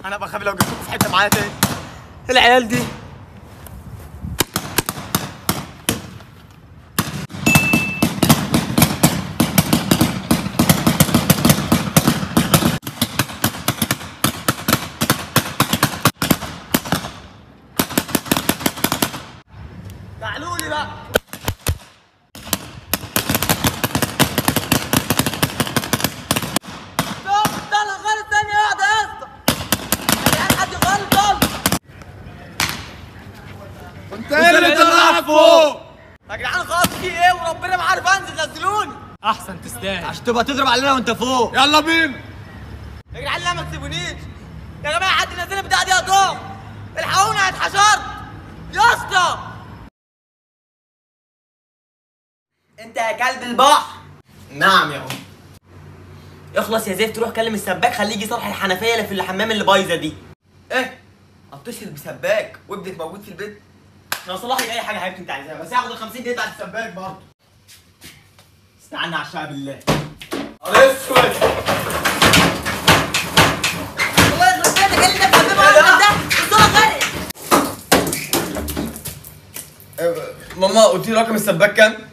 انا بخاف لو جبتكم في حته معايا تاني العيال دي تعالوا لي بقى طب ده انا غلط ثانية واحدة يا اسطى يعني حد يغلط انت ايه اللي طلعك فوق يا جدعان خلاص في ايه وربنا ما عارف انزل نزلوني احسن تستاهل عشان تبقى تضرب علينا وانت فوق يلا بينا يا جدعان لا ما تسيبونيش يا جماعه حد نزلني بتاع دي هضم الحقوني اتحشرت يا اسطى انت يا كلب البحر نعم يا ام اخلص يا زيف تروح كلم السباك خليه يجي صلح الحنفيه اللي في الحمام اللي بايظه دي ايه اتصل بسباك وابنك موجود في البيت انا صلاح لي اي حاجه يا حبيبتي انت عايزاها بس هاخد ال 50 جنيه بتاعت السباك برضه استعنا على الشعب بالله اسود والله يخرب بيتك ايه اللي انت بتعمله عندك ده الصوره غرقت ماما قلت لي رقم السباك كام؟